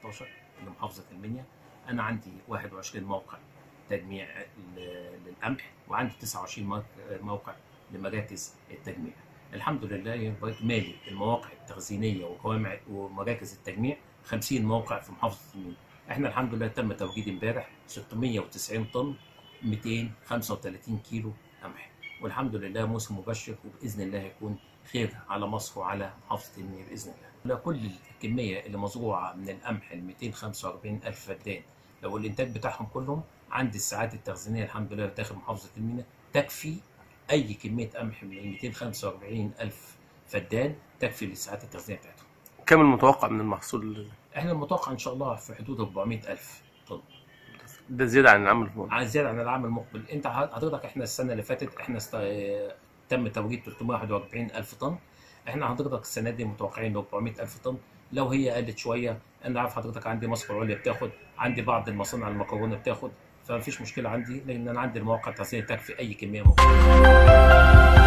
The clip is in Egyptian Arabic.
2013 لمحافظه المنيا انا عندي 21 موقع تجميع ل- للقمح وعندي 29 موقع- موقع لمراكز التجميع الحمد لله يبقى اجمالي المواقع التخزينيه وجوامع ومراكز التجميع 50 موقع في محافظه المنيا احنا الحمد لله تم توجيد امبارح 690 طن 235 كيلو قمح والحمد لله موسم مبشر وباذن الله هيكون خير على مصر وعلى محافظه المنيا باذن الله. كل الكميه اللي مزروعه من القمح ال 245 الف فدان لو الانتاج بتاعهم كلهم عند الساعات التخزينيه الحمد لله داخل محافظه المنيا تكفي اي كميه قمح من ال 245 الف فدان تكفي للساعات التخزينيه بتاعتهم. كم المتوقع من المحصول احنا المتوقع ان شاء الله في حدود 400 الف طن. ده زياده عن العام الماضي عن زياده عن العام المقبل انت حضرتك احنا السنه اللي فاتت احنا است... تم توجيه 341 الف طن احنا حضرتك السنه دي متوقعين 400 الف طن لو هي قلت شويه انا عارف حضرتك عندي مصر العليا بتاخد عندي بعض المصانع المكرونه بتاخد فمفيش مشكله عندي لان انا عندي المواقع التغذيه تكفي اي كميه ممكن